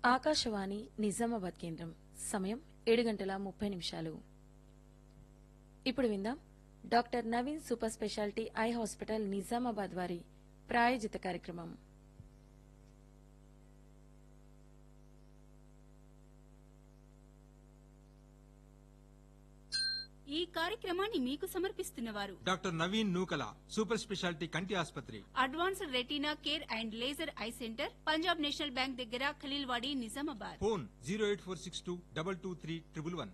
ఆకాశవాణి నిజామాబాద్ కేంద్రం సమయం ఏడు గంటల ముప్పై నిమిషాలు ఇప్పుడు విందాం doctor Naveen super speciality eye hospital Nizamabad వారి ప్రాయోజిత కార్యక్రమం ఈ కార్యక్రమాన్ని మీకు సమర్పిస్తున్నవారు doctor Naveen Nookala super speciality కంటి ఆసుపత్రి advanced retina care and laser eye centre Punjab National Bank దగ్గర Khaleelwadi Nizamabad phone zero eight four six two double two three triple one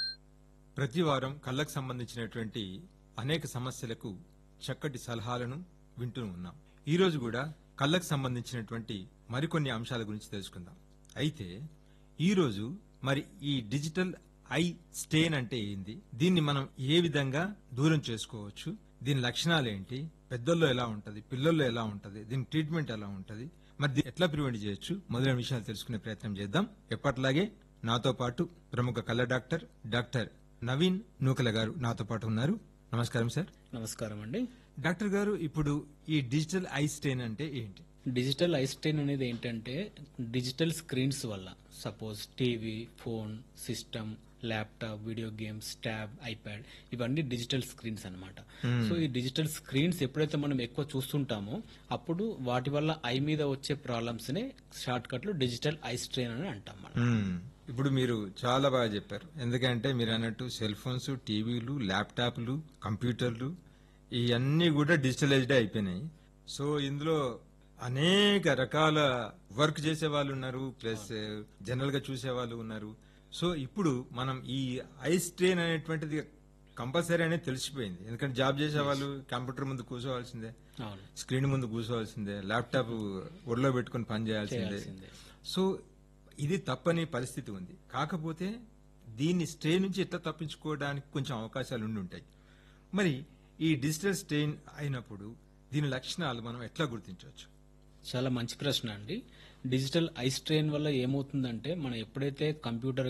ప్రతి వారం కళ్ళకు సంబంధించినటువంటి అనేక సమస్యలకు చక్కటి సలహాలను వింటూ ఉన్నాం ఈ రోజు కూడా కళ్ళకు సంబంధించినటువంటి మరికొన్ని అంశాల గురించి తెలుసుకుందాం అయితే ఈ రోజు మరి ఈ డిజిటల్ ఐ స్టెయిన్ అంటే ఏంది దీన్ని మనం ఏ విధంగా దూరం చేసుకోవచ్చు దీని లక్షణాలు ఏంటి పెద్దల్లో ఎలా ఉంటది పిల్లల్లో ఎలా ఉంటది దీని ట్రీట్మెంట్ ఎలా ఉంటది మరి దీన్ని ఎట్లా ప్రివెంట్ చేయొచ్చు మొదలైన విషయాలు తెలుసుకునే ప్రయత్నం చేద్దాం ఎప్పటిలాగే నాతో పాటు ప్రముఖ కళ్ళ డాక్టర్ డాక్టర్ నవీన్ నూకల గారు నాతో పాటు ఉన్నారు నమస్కారం సార్ నమస్కారం అండి డాక్టర్ గారు ఇప్పుడు ఈ డిజిటల్ ఐ స్టెయిన్ అంటే ఏంటి డిజిటల్ ఐస్టైన్ అనేది ఏంటంటే డిజిటల్ స్క్రీన్స్ వల్ల suppose TV phone system laptop video games tab iPad ఇవన్నీ డిజిటల్ స్క్రీన్స్ అన్నమాట సో ఈ డిజిటల్ స్క్రీన్స్ ఎప్పుడైతే మనం ఎక్కువ చూస్తుంటామో అప్పుడు వాటి వల్ల ఐ మీద వచ్చే ప్రాబ్లమ్స్ నే షార్ట్ కట్ లో డిజిటల్ ఐ స్ట్రెయిన్ అని అంటాం మనం మ్మ్. ఇప్పుడు మీరు చాలా బాగా చెప్పారు ఎందుకంటే మీరు అన్నట్టు సెల్ ఫోన్స్ టీవీలు ల్యాప్టాప్లు కంప్యూటర్లు ఇవన్నీ కూడా డిజిటలైజ్డ్ అయిపోయినాయి సో ఇందులో అనేక రకాల వర్క్ చేసే వాళ్ళు ఉన్నారు ప్లస్ జనరల్ గా చూసే వాళ్ళు ఉన్నారు సో ఇప్పుడు మనం ఈ ఐ స్ట్రెయిన్ అనేటువంటిది కంపల్సరీ అనేది తెలిసిపోయింది ఎందుకంటే జాబ్ చేసే వాళ్ళు కంప్యూటర్ ముందు కూర్చోవాల్సిందే అవును స్క్రీన్ ముందు కూర్చోవాల్సిందే ల్యాప్టాప్ ఒడిలో పెట్టుకుని పని చేయాల్సిందే చేయాల్సిందే. సో ఇది తప్పని పరిస్థితి ఉంది కాకపోతే దీన్ని స్ట్రెయిన్ నుంచి ఎట్లా తప్పించుకోవడానికి కొంచెం అవకాశాలు ఉండి ఉంటాయి మరి ఈ డిజిటల్ స్ట్రెయిన్ అయినప్పుడు దీని లక్షణాలు మనం ఎట్లా గుర్తించవచ్చు చాలా మంచి ప్రశ్న అండి డిజిటల్ ఐ స్ట్రెయిన్ వల్ల ఏమవుతుందంటే మనం ఎప్పుడైతే కంప్యూటర్